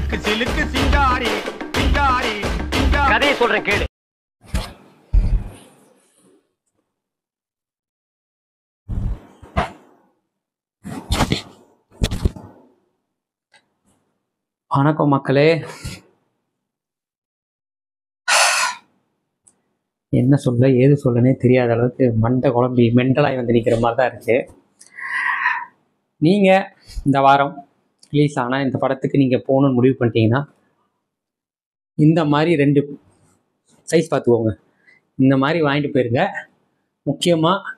சிலுக்கு சிலுக்கு சிங்காரி சிங்காரி சிங்காரி கதையை சொல்றேன் கேளு வணக்கம் மக்களே என்ன சொல்ல ஏது சொல்லனே தெரியாத அளவுக்கு மண்டை குழம்பி மென்டலாகி வந்து நிற்கிற மாதிரி தான் இருக்கு நீங்கள் இந்த வாரம் ரிலீஸ் ஆன இந்த படத்துக்கு நீங்கள் போகணும்னு முடிவு பண்ணிட்டீங்கன்னா இந்த மாதிரி ரெண்டு சைஸ் பார்த்துக்கோங்க இந்த மாதிரி வாங்கிட்டு போயிருங்க முக்கியமாக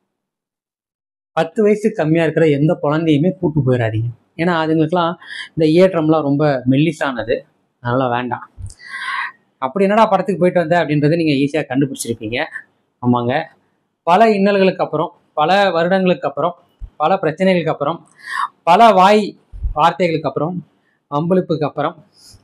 பத்து வயசுக்கு கம்மியாக இருக்கிற எந்த குழந்தையுமே கூட்டு போயிடாதீங்க ஏன்னா அதுங்களுக்குலாம் இந்த ஏற்றம்லாம் ரொம்ப மெல்லிசானது அதனால் வேண்டாம் அப்படி என்னடா படத்துக்கு போயிட்டு வந்த அப்படின்றத நீங்கள் ஈஸியாக கண்டுபிடிச்சிருப்பீங்க ஆமாங்க பல இன்னல்களுக்கு அப்புறம் பல வருடங்களுக்கு அப்புறம் பல பிரச்சனைகளுக்கு அப்புறம் பல வாய் வார்த்தைகளுக்கு அப்புறம் அம்பளிப்புக்கு அப்புறம்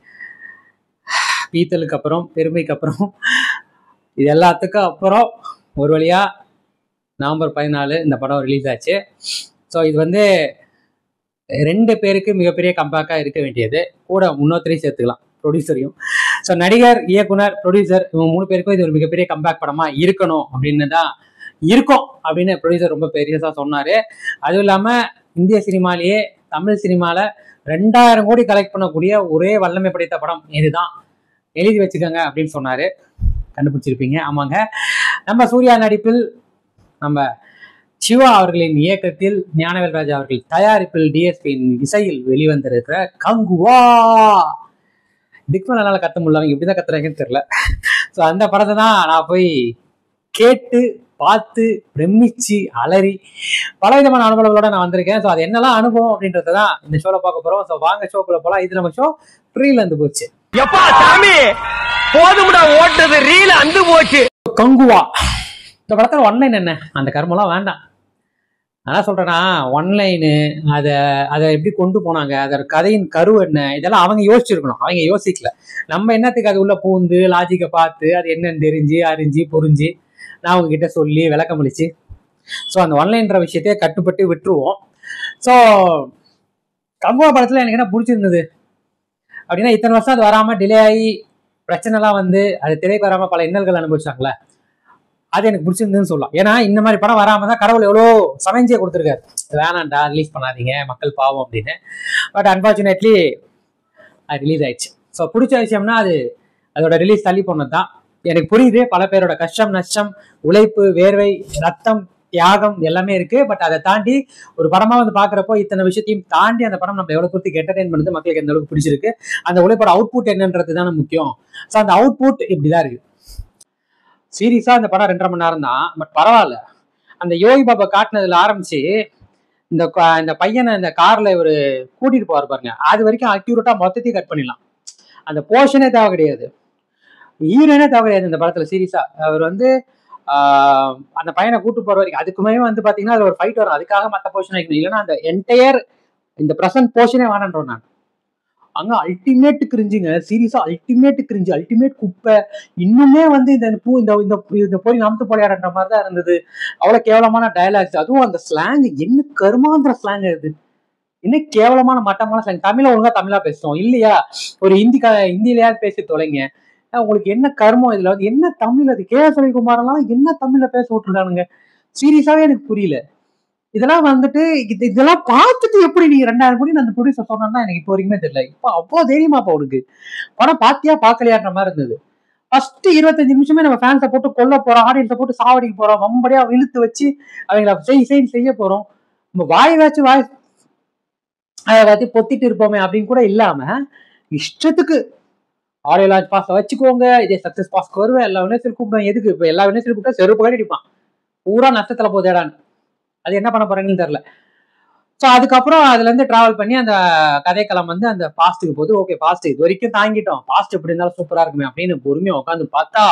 பீத்தலுக்கு அப்புறம் பெருமைக்கு அப்புறம் இது எல்லாத்துக்கும் அப்புறம் ஒரு வழியாக நவம்பர் பதினாலு இந்த படம் ரிலீஸ் ஆச்சு ஸோ இது வந்து ரெண்டு பேருக்கு மிகப்பெரிய கம்பேக்காக இருக்க வேண்டியது கூட இன்னொருத்தரையும் சேர்த்துக்கலாம் ப்ரொடியூசரையும் ஸோ நடிகர் இயக்குனர் ப்ரொடியூசர் இவங்க மூணு பேருக்கும் இது ஒரு மிகப்பெரிய கம்பேக் படமாக இருக்கணும் அப்படின்னு தான் இருக்கும் அப்படின்னு ப்ரொடியூசர் ரொம்ப பெரியதாக சொன்னார் அதுவும் இல்லாமல் இந்திய சினிமாலேயே தமிழ் சினிமாவில் ரெண்டாயிரம் கோடி கலெக்ட் பண்ணக்கூடிய ஒரே வல்லமை படைத்த படம் இதுதான் எழுதி வச்சுக்கோங்க அப்படின்னு சொன்னார் கண்டுபிடிச்சிருப்பீங்க ஆமாங்க நம்ம சூர்யா நடிப்பில் நம்ம சிவா அவர்களின் இயக்கத்தில் ஞானவேல் ராஜா அவர்கள் தயாரிப்பில் டிஎஸ்பியின் இசையில் வெளிவந்திருக்கிற கங்குவா இதுக்கு மேல என்னால கத்த முடியல அவங்க எப்படிதான் கத்துறாங்கன்னு தெரியல ஸோ அந்த படத்தை தான் நான் போய் கேட்டு பார்த்து பிரமிச்சு அலறி பலவிதமான அனுபவங்களோட நான் வந்திருக்கேன் ஸோ அது என்னெல்லாம் அனுபவம் அப்படின்றத தான் இந்த ஷோல பார்க்க போறோம் ஸோ வாங்க ஷோக்குள்ள போலாம் இது நம்ம ஷோ ஃப்ரீல இருந்து போச்சு எப்பா சாமி போதும்டா ஓட்டுறது ரீல அந்து போச்சு கங்குவா இந்த படத்துல ஒன்லைன் என்ன அந்த கர்மம்லாம் வேண்டாம் அதான் சொல்றேன்னா ஒன்லைனு அதை அதை எப்படி கொண்டு போனாங்க அதோட கதையின் கரு என்ன இதெல்லாம் அவங்க யோசிச்சிருக்கணும் அவங்க யோசிக்கல நம்ம என்னத்துக்கு அது உள்ள பூந்து லாஜிக்கை பார்த்து அது என்னன்னு தெரிஞ்சு அறிஞ்சு புரிஞ்சு நான் உங்ககிட்ட சொல்லி விளக்கம் அளிச்சு ஸோ அந்த ஒன்லைன்ற விஷயத்தையே கட்டுப்பட்டு விட்டுருவோம் ஸோ கங்குவா படத்தில் எனக்கு என்ன பிடிச்சிருந்தது அப்படின்னா இத்தனை வருஷம் அது வராமல் டிலே ஆகி பிரச்சனைலாம் வந்து அது திரைக்கு வராமல் பல இன்னல்கள் அனுபவிச்சாங்களே அது எனக்கு பிடிச்சிருந்ததுன்னு சொல்லலாம் ஏன்னா இந்த மாதிரி படம் வராமல் தான் கடவுள் எவ்வளோ சமைஞ்சே கொடுத்துருக்காரு வேணாண்டா ரிலீஸ் பண்ணாதீங்க மக்கள் பாவம் அப்படின்னு பட் அன்பார்ச்சுனேட்லி அது ரிலீஸ் ஆயிடுச்சு ஸோ பிடிச்ச விஷயம்னா அது அதோட ரிலீஸ் தள்ளி போனது தான் எனக்கு புரியுது பல பேரோட கஷ்டம் நஷ்டம் உழைப்பு வேர்வை ரத்தம் தியாகம் எல்லாமே இருக்கு பட் அதை தாண்டி ஒரு படமா வந்து பாக்குறப்போ இத்தனை விஷயத்தையும் தாண்டி அந்த படம் நம்ம எவ்வளவு தூரத்துக்கு என்டர்டைன் பண்ணுது மக்களுக்கு எந்த அளவுக்கு பிடிச்சிருக்கு அந்த உழைப்போட அவுட்புட் என்னன்றது தானே முக்கியம் ஸோ அந்த அவுட்புட் இப்படிதான் இருக்கு சீரியஸா இந்த படம் ரெண்டரை மணி நேரம் தான் பட் பரவாயில்ல அந்த யோகி பாபா காட்டினதுல ஆரம்பிச்சு இந்த க- இந்த பையனை இந்த கார்ல இவர் கூட்டிட்டு போவார் பாருங்க அது வரைக்கும் அக்யூரேட்டா மொத்தத்தையும் கட் பண்ணிடலாம் அந்த போர்ஷனே தேவை கிடையாது ஹீரோனே தேவை கிடையாது இந்த படத்துல சீரியஸா அவர் வந்து ஆஹ், அந்த பையனை கூட்டு போற வரைக்கும் அதுக்குமே வந்து பாத்தீங்கன்னா அது ஒரு ஃபைட் வரும் அதுக்காக மற்ற போர்ஷன் வைக்கணும் இல்லைன்னா அந்த என்டையர் இந்த ப்ரெசன்ட் போர்ஷனே வேணான்றோம் நான் அங்க அல்டிமேட் கிரிஞ்சுங்க சீரியஸா அல்டிமேட் கிரிஞ்சு அல்டிமேட் குப்பை இன்னுமே வந்து இந்த பூ இந்த இந்த இந்த போய் நாமத்து போலையாடுற மாதிரி தான் இருந்தது அவ்வளவு கேவலமான டயலாக்ஸ் அதுவும் அந்த ஸ்லாங் என்ன கருமாந்திர ஸ்லாங் இது என்ன கேவலமான மட்டமான ஸ்லாங் தமிழ ஒழுங்கா தமிழா பேசுறோம் இல்லையா ஒரு ஹிந்தி க ஹிந்திலயாவது பேசி தொலைங்க அஹ் உங்களுக்கு என்ன கர்மம் இதுல வந்து என்ன தமிழ் அது கே எஸ் ரவிக்குமாரெல்லாம் என்ன தமிழ்ல பேச விட்டுருக்கானுங்க சீரியஸாவே எனக்கு புரியல இதெல்லாம் வந்துட்டு இது- இதெல்லாம் பார்த்துட்டு எப்படி நீங்க ரெண்டாயிரம் கோடி அந்த ப்ரொடியூசர் சொன்னா எனக்கு இப்போ வரைக்குமே தெரியல இப்போ அவ்வளோ தைரியமா இப்போ அவனுக்கு படம் பாத்தியா பார்க்கலையான்ற மாதிரி இருந்தது ஃபர்ஸ்ட் இருபத்தஞ்சு நிமிஷமே நம்ம ஃபேன்ஸை போட்டு கொல்ல போறோம் ஆடியன்ஸை போட்டு சாவடிக்க போறோம் வம்படியா இழுத்து வச்சு அவங்கள செய் செய் செய்ய போறோம் நம்ம வாய் வச்சு வாய் அதை எல்லாத்தையும் பொத்திட்டு இருப்போமே அப்படின்னு கூட இல்லாம இஷ்டத்துக்கு ஆடியோ லான்ச் பாஸ் வச்சுக்கோங்க இதே சக்சஸ் பாஸ்க்கு வருவேன் எல்லா யூனிவர்சிட்டி கூப்பிடுவேன் எதுக்கு இப்போ எல்லா யூனிவர்சிட்டி கூப்பிட்டா செருப்பு கடி அடிப்பான் பூரா நஷ்டத்துல போதேடான்னு அது என்ன பண்ண போறாங்கன்னு தெரியல ஸோ அதுக்கப்புறம் அதுல இருந்து டிராவல் பண்ணி அந்த கதைக்களம் வந்து அந்த பாஸ்ட்டுக்கு போகுது ஓகே பாஸ்ட் இது வரைக்கும் தாங்கிட்டோம் பாஸ்ட் எப்படி இருந்தாலும் சூப்பரா இருக்குமே அப்படின்னு பொறுமையா உட்காந்து பார்த்தா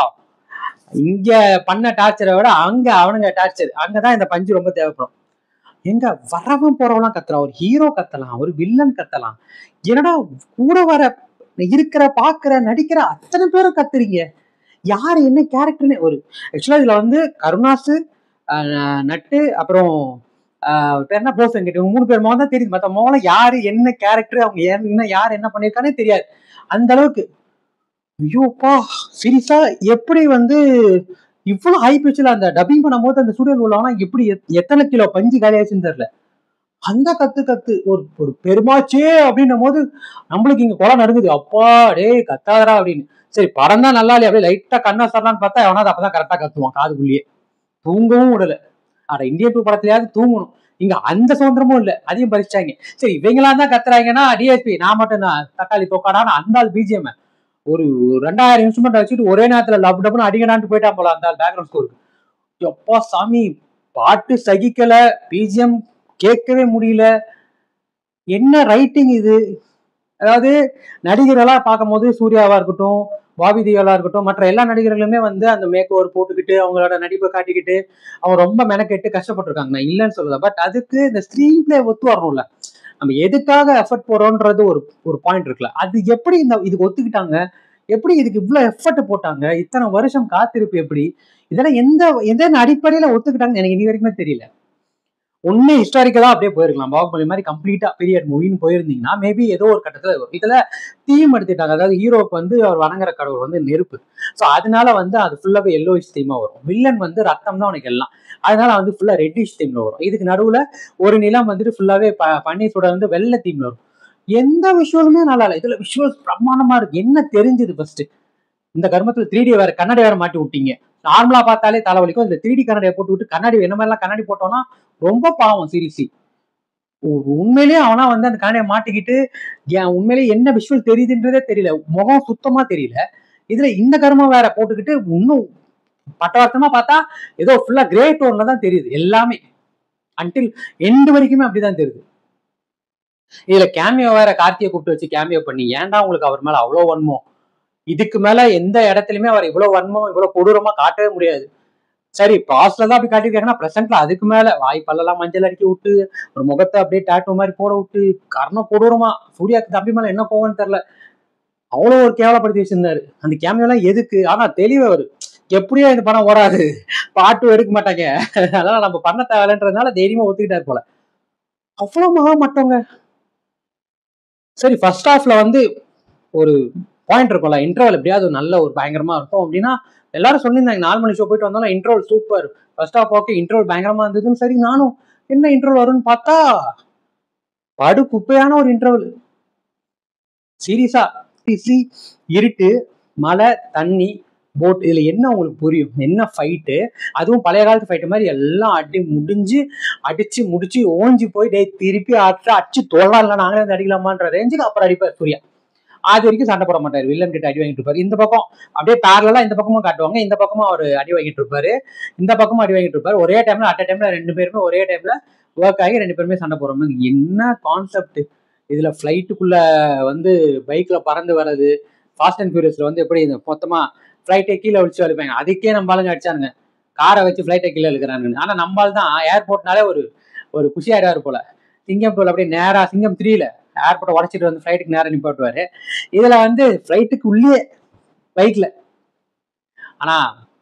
இங்க பண்ண டார்ச்சரை விட அங்க அவனுங்க டார்ச்சர் அங்கதான் இந்த பஞ்சு ரொம்ப தேவைப்படும் எங்க வரவன் போறவெல்லாம் கத்துறான் ஒரு ஹீரோ கத்தலாம் ஒரு வில்லன் கத்தலாம் என்னடா கூட வர இருக்கிற பாக்குற நடிக்கிற அத்தனை பேரும் கத்துறீங்க யார் என்ன கேரக்டர்னு ஒரு ஆக்சுவலா இதுல வந்து கருணாசு அஹ், நட்டு அப்புறம் ஆஹ் பேர் என்ன போஸ் வெங்கட் இவங்க மூணு பேர் முகம் தான் தெரியுது மற்ற முகம் யாரு என்ன கேரக்டர் அவங்க என்ன யார் என்ன பண்ணியிருக்கானே தெரியாது அந்த அளவுக்கு ஐயோப்பா சீரியஸா எப்படி வந்து இவ்வளவு ஹை பிச்சில் அந்த டப்பிங் பண்ணும்போது அந்த ஸ்டுடியோல உள்ளவனா எப்படி எத்- எத்தனை கிலோ பஞ்சு காலியாச்சுன்னு தெரியல அந்த கத்து கத்து ஒரு ஒரு பெருமாச்சே அப்படின்னும் போது நம்மளுக்கு இங்க குளம் நடுங்குது அப்பா டேய் கத்தாதடா அப்படின்னு சரி படம் தான் நல்லா இல்லையா அப்படியே லைட்டா கண்ணா சரலான்னு பார்த்தா எவனாவது அப்பதான் கரெக்டா கத்துவான் காதுக்குள்ளேயே தூங்கவும் விடல அட இந்தியன் டூ படத்துலயாவது தூங்கணும் இங்க அந்த சுதந்திரமும் இல்ல அதையும் பறிச்சாங்க சரி இவங்களா தான் கத்துறாங்கன்னா டிஎஸ்பி நான் மட்டும் தான் தக்காளி தொக்காடான்னு அந்த ஆள் பிஜிஎம் ஒரு ரெண்டாயிரம் இன்ஸ்ட்ருமெண்ட் வச்சுட்டு ஒரே நேரத்துல லப் டப்னு அடிக்கடான்ட்டு போயிட்டான் போல அந்த ஆள் பேக்ரவுண்ட் ஸ்கோருக்கு எப்பா சாமி பாட்டு சகிக்கல பிஜிஎம் கேட்கவே முடியல என்ன ரைட்டிங் இது அதாவது நடிகர்களா பார்க்கும்போது சூர்யாவா இருக்கட்டும் பாபி தியோலா இருக்கட்டும் மற்ற எல்லா நடிகர்களுமே வந்து அந்த மேக் ஓவர் போட்டுக்கிட்டு அவங்களோட நடிப்பை காட்டிக்கிட்டு அவங்க ரொம்ப மெனக்கெட்டு கஷ்டப்பட்டிருக்காங்க நான் இல்லைன்னு சொல்லல பட் அதுக்கு இந்த ஸ்க்ரீன் பிளே ஒத்து வரணும்ல நம்ம எதுக்காக எஃபர்ட் போறோன்றது ஒரு ஒரு பாயிண்ட் இருக்குல்ல அது எப்படி இந்த இதுக்கு ஒத்துக்கிட்டாங்க எப்படி இதுக்கு இவ்வளவு எஃபர்ட் போட்டாங்க இத்தனை வருஷம் காத்திருப்பு எப்படி இதெல்லாம் எந்த எந்த அடிப்படையில ஒத்துக்கிட்டாங்கன்னு எனக்கு இனி வரைக்குமே தெரியல ஒண்ணு ஹிஸ்டாரிக்கலா அப்படியே போயிருக்கலாம் பாகுபலி மாதிரி கம்ப்ளீட்டா பீரியட் மூவின்னு போயிருந்தீங்கன்னா மேபி ஏதோ ஒரு கட்டத்துல வரும் இதுல தீம் எடுத்துட்டாங்க அதாவது ஹீரோக்கு வந்து அவர் வணங்குற கடவுள் வந்து நெருப்பு ஸோ அதனால வந்து அது ஃபுல்லாவே எல்லோயிஷ் தீமா வரும் வில்லன் வந்து ரத்தம் தான் அவனுக்கு எல்லாம் அதனால வந்து ஃபுல்லா ரெட்டிஷ் தீம்ல வரும் இதுக்கு நடுவுல ஒரு நிலம் வந்துட்டு ஃபுல்லாவே ப பன்னீர் சுட வந்து வெள்ளை தீம்ல வரும் எந்த விஷுவலுமே நல்லா இல்லை இதுல விஷுவல்ஸ் பிரமாண்டமா இருக்கு என்ன தெரிஞ்சது ஃபர்ஸ்ட் இந்த கர்மத்துல த்ரீ டி வேற கண்ணாடி வேற மாட்டி விட்டீங்க நார்மலா பார்த்தாலே தலைவலிக்கும் இந்த த்ரீ டி கண்ணாடியை போட்டு விட்டு கண்ணாடி என்ன மாதிரிலாம் கண்ணாடி போட்டோம்னா ரொம்ப பாவம் சீரியஸி உண்மையிலேயே அவனா வந்து அந்த கண்ணாடியை மாட்டிக்கிட்டு ஏன் உண்மையிலேயே என்ன விஷுவல் தெரியுதுன்றதே தெரியல முகம் சுத்தமா தெரியல இதுல இந்த கர்மம் வேற போட்டுக்கிட்டு இன்னும் பட்டவர்த்தமா பார்த்தா ஏதோ ஃபுல்லா கிரே டோன்ல தான் தெரியுது எல்லாமே அன்டில் எண்டு வரைக்குமே அப்படிதான் தெரியுது இதுல கேமியோ வேற கார்த்தியை கூப்பிட்டு வச்சு கேமியோ பண்ணி ஏன்டா உங்களுக்கு அவர் மேல அவ்வளவு வன்மம் இதுக்கு மேல எந்த இடத்துலயுமே அவர் இவ்வளவு வன்மம் இவ்வளவு கொடூரமா காட்டவே முடியாது சரி பாஸ்ட்ல தான் அப்படி காட்டியிருக்காங்கன்னா பிரசன்ட்ல அதுக்கு மேல வாய் பல்லெல்லாம் மஞ்சள் அடிக்க விட்டு ஒரு முகத்தை அப்படியே டாட்டூ மாதிரி போட விட்டு கர்ணம் கொடூரமா சூர்யாக்கு தம்பி மேல என்ன போவோன்னு தெரியல அவ்வளவு ஒரு கேவலப்படுத்தி வச்சிருந்தாரு அந்த கேமியோலாம் எதுக்கு ஆனா தெளிவு அவரு எப்படியோ இந்த படம் ஓடாது பாட்டும் எடுக்க மாட்டாங்க அதனால நம்ம பண்ண தேவையில்லைன்றதுனால தைரியமா ஒத்துக்கிட்டாரு போல அவ்வளவு மகா மட்டவங்க சரி ஃபர்ஸ்ட் ஹாஃப்ல வந்து ஒரு பாயிண்ட் இருக்கும்ல இன்டர்வல் எப்படியாவது ஒரு நல்ல ஒரு பயங்கரமா இருக்கும் அப்படின்னா எல்லாரும் சொல்லியிருந்தாங்க நாலு மணி ஷோ போயிட்டு வந்தாலும் interval super first half okay interval பயங்கரமா இருந்ததுன்னு சரி நானும் என்ன இன்டர்வல் வரும்னு பார்த்தா படு குப்பையான ஒரு இன்டர்வல் சீரியஸா டிசி இருட்டு மழை தண்ணி போட் இதுல என்ன உங்களுக்கு புரியும் என்ன ஃபைட்டு அதுவும் பழைய காலத்து ஃபைட்டு மாதிரி எல்லாம் அடி முடிஞ்சு அடிச்சு முடிச்சு ஓஞ்சி போய் டேய் திருப்பி அடிச்சு அடிச்சு தொழலாம் இல்லை நாங்களே வந்து அடிக்கலாமான்ற ரேஞ்சுக்கு அப்புறம் அடிப்பார் சூர்யா அது வரைக்கும் சண்டை போட மாட்டார் வில்லன் கிட்ட அடி வாங்கிட்டு இருப்பாரு இந்த பக்கம் அப்படியே பேரலா இந்த பக்கமும் காட்டுவாங்க இந்த பக்கமும் அவர் அடி வாங்கிட்டு இருப்பாரு இந்த பக்கமும் அடி வாங்கிட்டு இருப்பாரு ஒரே டைம்ல அட் டைம்ல ரெண்டு பேருமே ஒரே டைம்ல ஒர்க் ஆகி ரெண்டு பேருமே சண்டை போடுற மாதிரி என்ன கான்செப்ட் இதுல ஃபிளைட்டுக்குள்ள வந்து பைக்ல பறந்து வர்றது ஃபாஸ்ட் அண்ட் ஃபியூரியஸ்ல வந்து எப்படி இந்த மொத்தமா ஃபிளைட்டை கீழே ஒழிச்சு வலிப்பாங்க அதுக்கே நம்ம ஆளுங்க அடிச்சானுங்க காரை வச்சு ஃபிளைட்டை கீழே இழுக்கிறாங்க ஆனா நம்மால் தான் ஏர்போர்ட்னாலே ஒரு ஒரு குஷியாயிடாரு போல சிங்கம் டூல அப்படியே நேரா சிங்கம் த்ரீல ஏர்போர்ட்டை உடச்சிட்டு வந்து ஃபிளைட்டுக்கு நேரம் நிப்பாட்டுவாரு இதுல வந்து ஃபிளைட்டுக்கு உள்ளே பைக்ல ஆனா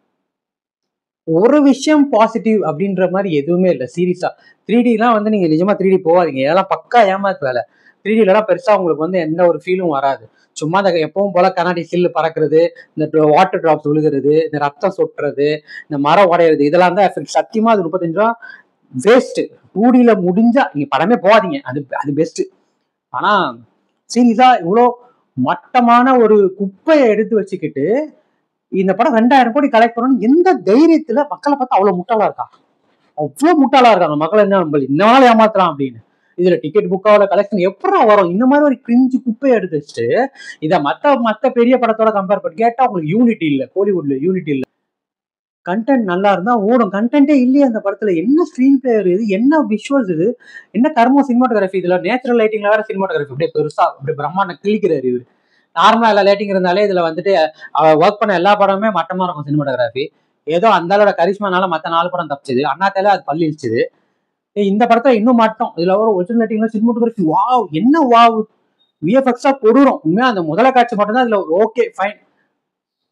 ஒரு விஷயம் பாசிட்டிவ் அப்படின்ற மாதிரி எதுவுமே இல்லை சீரியஸா த்ரீ டிலாம் வந்து நீங்க நிஜமா த்ரீ டி போகாதீங்க இதெல்லாம் பக்கா ஏமாத்து வேலை த்ரீ டிலாம் பெருசா உங்களுக்கு வந்து எந்த ஒரு ஃபீலும் வராது சும்மா அந்த எப்பவும் போல கண்ணாடி சில்லு பறக்கிறது இந்த வாட்டர் டிராப்ஸ் விழுகிறது இந்த ரத்தம் சொட்டுறது இந்த மரம் உடையிறது இதெல்லாம் தான் எஃபெக்ட் சத்தியமா அது முப்பத்தஞ்சு ரூபா வேஸ்ட் டூடியில முடிஞ்சா நீங்க படமே போகாதீங்க அது அது பெஸ்ட் ஆனா சீரியஸா இவ்வளோ மட்டமான ஒரு குப்பையை எடுத்து வச்சுக்கிட்டு இந்த படம் ரெண்டாயிரம் கோடி கலெக்ட் பண்ணணும் எந்த தைரியத்துல மக்களை பார்த்தா அவ்வளவு முட்டாளா இருக்கா அவ்வளவு முட்டாளா இருக்காங்க மக்கள் என்ன நம்ம இந்த நாள் ஏமாத்தலாம் அப்படின்னு இதுல டிக்கெட் புக்காவோட கலெக்ஷன் எப்படா வரும் இந்த மாதிரி ஒரு கிரிஞ்சு குப்பையை எடுத்து வச்சுட்டு இதை மத்த மத்த பெரிய படத்தோட கம்பேர் பண்ணி கேட்டா உங்களுக்கு யூனிட்டி இல்ல கோலிவுட்ல யூனிட்டி இல்ல கண்டென்ட் நல்லா இருந்தா ஓடும் கண்டென்ட்டே இல்லையே அந்த படத்துல என்ன ஸ்க்ரீன் பிளேயர் இது என்ன விஷுவல்ஸ் இது என்ன கர்மம் சினிமாட்டோகிராஃபி இதுல நேச்சுரல் லைட்டிங்ல வேற சினிமாட்டோகிராஃபி அப்படியே பெருசா அப்படியே பிரம்மாண்ட கிழிக்கிறாரு இவர் நார்மலா எல்லா லைட்டிங் இருந்தாலே இதுல வந்துட்டு ஒர்க் பண்ண எல்லா படமுமே மட்டமா இருக்கும் சினிமாட்டோகிராஃபி ஏதோ அந்த ஆளோட கரிஷ்மானால மத்த நாலு படம் தப்பிச்சது அண்ணாத்தால அது பள்ளி இழிச்சுது ஏய், இந்த படத்துல இன்னும் மாட்டோம் இதுல ஒரு ஒரிஜினல் லைட்டிங்ல சினிமாட்டோகிராஃபி வாவ் என்ன வாவ் விஎஃப்எக்ஸா கொடுறோம் உண்மையா அந்த முதல காட்சி மட்டும் தான் இதுல ஓகே ஃபைன்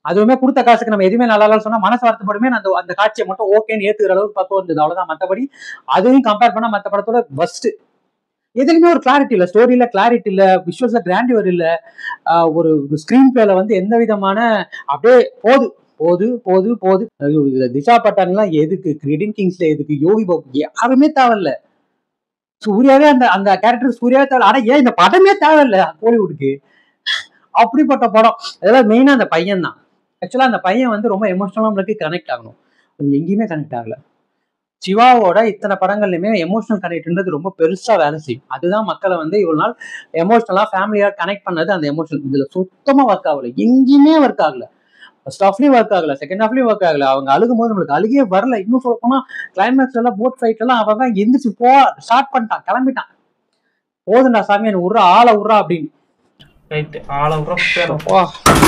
அதுவுமே கொடுத்த காசுக்கு நம்ம எதுவுமே நல்லா இல்லைன்னு சொன்னா மனசு வருத்தப்படுமே அந்த அந்த காட்சியை மட்டும் ஓகேன்னு ஏத்துக்கிற அளவுக்கு பக்கம் இருந்தது அவ்வளவுதான் மத்தபடி அதையும் கம்பேர் பண்ணா மத்த படத்தோட பெஸ்ட் எதுலையுமே ஒரு கிளாரிட்டி இல்ல ஸ்டோரியில கிளாரிட்டி இல்ல விஷுவல்ஸ்ல கிராண்டிவர் இல்ல ஆஹ் ஒரு ஸ்கிரீன் பிளேல வந்து எந்த விதமான அப்படியே போது போது போது போது ஐயோ, இதுல திஷா பட்டான்லாம் எதுக்கு கிரிடின் கிங்ஸ்ல எதுக்கு யோகி பாபு யாருமே தேவையில்ல சூர்யாவே அந்த அந்த கேரக்டர் சூர்யாவே தேவை ஆனா ஏன் இந்த படமே தேவையில்ல கோலிவுட்க்கு அப்படிப்பட்ட படம் அதெல்லாம் மெயினா அந்த பையன் தான் ஆக்சுவலா அந்த பையன் வந்து ரொம்ப எமோஷனலா நம்மளுக்கு கனெக்ட் ஆகணும் அது எங்கேயுமே கனெக்ட் ஆகல சிவாவோட இத்தனை படங்கள்லயுமே எமோஷனல் கனெக்ட்ன்றது ரொம்ப பெருசா வேலை செய்யும் அதுதான் மக்களை வந்து இவ்வளவு நாள் எமோஷனலா ஃபேமிலியா கனெக்ட் பண்ணது அந்த எமோஷனல் இதுல சுத்தமா ஒர்க் ஆகல எங்கேயுமே ஒர்க் ஆகல ஃபர்ஸ்ட் ஹாஃப்லயும் ஒர்க் ஆகல செகண்ட் ஹாஃப்லயும் ஒர்க் ஆகல அவங்க அழுகும் போது நம்மளுக்கு அழுகே வரல இன்னும் சொல்ல போனா கிளைமேக்ஸ் எல்லாம் போட் ஃபைட் எல்லாம் அவன் எந்திரிச்சு போ ஸ்டார்ட் பண்ணிட்டான் கிளம்பிட்டான் போதுண்டா சாமி என்ன உர்றா ஆளை உர்றா அப்படின்னு ரைட் ஆள விட அப்பா.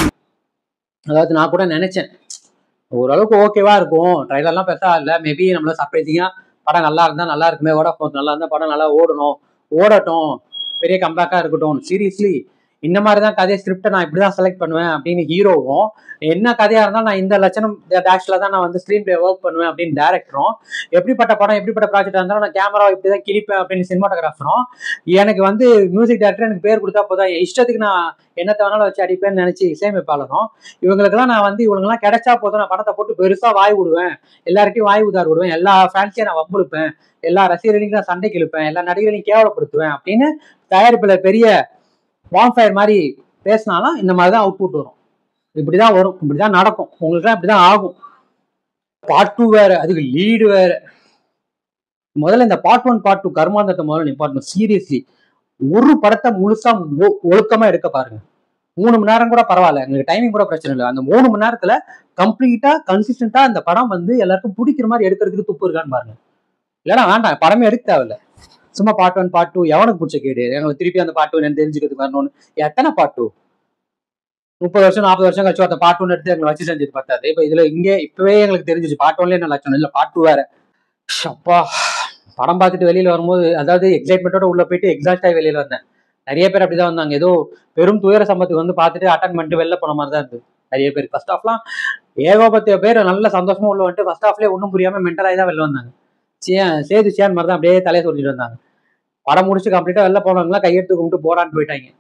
அதாவது நான் கூட நினைச்சேன் ஓரளவுக்கு ஓகேவா இருக்கும் ட்ரைலர்லாம் பெருசா இல்ல மேபி நம்மள சர்ப்ரைசிங்கா படம் நல்லா இருந்தா நல்லா இருக்குமே ஓட நல்லா இருந்தா படம் நல்லா ஓடணும் ஓடட்டும் பெரிய கம்பேக்கா இருக்கட்டும் சீரியஸ்லி இந்த மாதிரி தான் கதையை ஸ்கிரிப்டை நான் இப்படி தான் செலக்ட் பண்ணுவேன் அப்படின்னு ஹீரோவும் என்ன கதையா இருந்தாலும் நான் இந்த லட்சணம் டேஷ்ல தான் நான் வந்து ஸ்க்ரீன் பிளே ஒர்க் பண்ணுவேன் அப்படின்னு டேரக்டரும் எப்படிப்பட்ட படம் எப்படிப்பட்ட ப்ராஜெக்ட் இருந்தாலும் நான் கேமரா இப்படி தான் கிழிப்பேன் அப்படின்னு சினிமாட்டோகிராஃபரும் எனக்கு வந்து மியூசிக் டேரக்டர் எனக்கு பேர் கொடுத்தா போதும் என் இஷ்டத்துக்கு நான் என்னத்தை வேணாலும் வச்சு அடிப்பேன்னு நினைச்சு இசையமைப்பாளரும் இவங்களுக்கெல்லாம் நான் வந்து இவங்களுக்கெல்லாம் கிடைச்சா போதும் நான் படத்தை போட்டு பெருசா வாய் விடுவேன் எல்லார்ட்டையும் வாய் உதார் விடுவேன் எல்லா ஃபேன்ஸையும் நான் வம்பிழுப்பேன் எல்லா ரசிகர்களையும் நான் சண்டைக்கு இழுப்பேன் எல்லா நடிகர்களையும் கேவலப்படுத்துவேன் அப்படின்னு தயாரிப்புல பெரிய வான்ஃபயர் மாதிரி பேசினாலும் இந்த மாதிரி தான் அவுட்புட் வரும் இப்படிதான் வரும் இப்படிதான் நடக்கும் உங்களுக்கு இப்படிதான் ஆகும் பார்ட் டூ வேற அதுக்கு லீடு வேற முதல்ல இந்த பார்ட் ஒன் பார்ட் டூ கர்மாந்தத்தை முதல்ல நிப்பாட்டணும் சீரியஸ்லி ஒரு படத்தை முழுசா ஒ- ஒழுக்கமா எடுக்க பாருங்க மூணு மணி நேரம் கூட பரவாயில்ல எங்களுக்கு டைமிங் கூட பிரச்சனை இல்லை அந்த மூணு மணி நேரத்துல கம்ப்ளீட்டா கன்சிஸ்டன்டா அந்த படம் வந்து எல்லாருக்கும் பிடிக்கிற மாதிரி எடுக்கிறதுக்கு துப்பு இருக்கான்னு பாருங்க இல்லைன்னா வேண்டாம் படமே எடுக்க தேவையில்ல சும்மா பார்ட் ஒன் பார்ட் டூ எவனுக்கு பிடிச்ச கேடு எங்களுக்கு திருப்பி அந்த பார்ட் டூ என்ன தெரிஞ்சுக்கிறதுக்கு வரணும்னு எத்தனை பார்ட் டூ முப்பது வருஷம் நாற்பது வருஷம் கழிச்சு அந்த பார்ட் ஒன் எடுத்து எங்களை வச்சு செஞ்சது பத்தாது இப்போ இதுல இங்கே இப்பவே எங்களுக்கு தெரிஞ்சிச்சு பார்ட் ஒன்ல என்ன லட்சணம் இல்லை பார்ட் டூ வேற அப்பா படம் பார்த்துட்டு வெளியில வரும்போது அதாவது எக்ஸைட்மெண்ட்டோட உள்ள போயிட்டு எக்ஸாஸ்ட் ஆகி வெளியில வந்தேன் நிறைய பேர் அப்படிதான் வந்தாங்க ஏதோ பெரும் துயர சம்பத்துக்கு வந்து பார்த்துட்டு அட்டன் பண்ணிட்டு வெளில போன மாதிரி தான் இருந்தது நிறைய பேர் ஃபர்ஸ்ட் ஹாஃப்லாம் ஏகோபத்திய பேர் நல்ல சந்தோஷமா உள்ள வந்துட்டு ஃபர்ஸ்ட் ஹாஃப்லேயே ஒன்றும் புரியாம மென்டலாகி தான் வெளில வந்தாங்க சியா சேது சியான் மாதிரி தான் அப்படியே தலையை சொல்லிட்டு வந்தாங்க படம் முடிச்சு கம்ப்ளீட்டா வெளில போனவங்களாம் கையெடுத்து கும்பிட்டு போடான்னு போயிட்டாங்க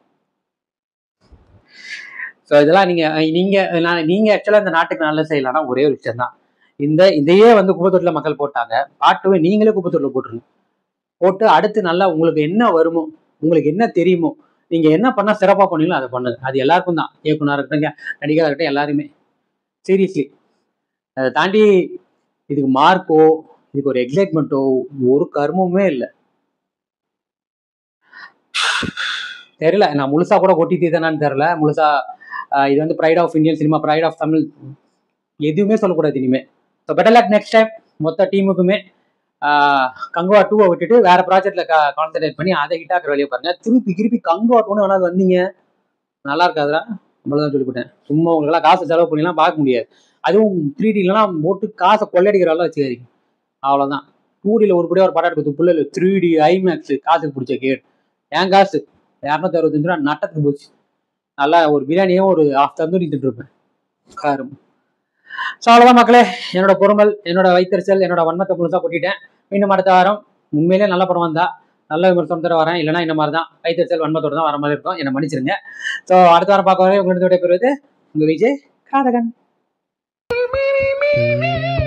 ஸோ இதெல்லாம் நீங்க நீங்க நான் நீங்க ஆக்சுவலா இந்த நாட்டுக்கு நல்ல செய்யலாம்னா ஒரே ஒரு விஷயம் தான் இந்த இதையே வந்து குப்பத்தொட்டில் மக்கள் போட்டாங்க பாட்டுவே நீங்களே குப்பத்தொட்டில் போட்டுருங்க போட்டு அடுத்து நல்லா உங்களுக்கு என்ன வருமோ உங்களுக்கு என்ன தெரியுமோ நீங்க என்ன பண்ணா சிறப்பா பண்ணீங்களோ அதை பண்ணுங்க அது எல்லாருக்கும் தான் இயக்குனராக இருக்கட்டும் நடிகராக இருக்கட்டும் எல்லாருமே சீரியஸ்லி அதை தாண்டி இதுக்கு மார்க்கோ இதுக்கு ஒரு எக்ஸைட்மெண்ட்டோ ஒரு கர்மமுமே இல்லை தெரியல நான் முழுசா கூட கொட்டி தீர்த்தனான்னு தெரியல முழுசா ஆஹ் இது வந்து pride of Indian cinema pride of Tamil எதுவுமே சொல்லக்கூடாது இனிமே so better luck next time மொத்த டீமுக்குமே கங்குவா டூவை விட்டுட்டு வேற ப்ராஜெக்ட்ல கான்சென்ட்ரேட் பண்ணி அதை ஹிட் ஆக்குற வழியை பாருங்க திருப்பி திருப்பி கங்குவா டூன்னு வேணாலும் வந்தீங்க நல்லா இருக்காதுடா அவ்வளோதான் சொல்லிவிட்டேன் சும்மா உங்களுக்கெல்லாம் காசு செலவு பண்ணிலாம் பார்க்க முடியாது அதுவும் த்ரீ டிலாம் போட்டு காசை கொள்ளடிக்கிற அளவு வச்சுக்காதீங்க அவ்வளோதான் டூ டியில் உருப்படியாக ஒரு படம் எடுக்கிறது புள்ள த்ரீ டி ஐமேக்ஸ் காசுக்கு பிடிச்ச கேட் ஏன் காசு இரநூத்தி அறுபத்தஞ்சு ரூபா நட்டத்துக்கு போச்சு நல்லா ஒரு பிரியாணியும் ஒரு ஆஃப் தந்தூரி தின்றுருப்பேன் காரம் ஸோ அவ்வளோதான் மக்களே என்னோட பொறுமல் என்னோட வைத்தறிச்சல் என்னோட வன்மத்தை முழுசாக கொட்டிட்டேன் மீண்டும் அடுத்த வாரம் உண்மையிலே நல்ல படம் வந்தா நல்ல விமர்சனத்தோட வரேன் இல்லைன்னா இந்த மாதிரி தான் வைத்தறிச்சல் வன்மத்தோட தான் வர மாதிரி இருக்கும் என்னை மன்னிச்சிருங்க ஸோ அடுத்த வாரம் பார்க்க வரை உங்களிடத்தோட பெறுவது உங்கள் விஜய் காதகன்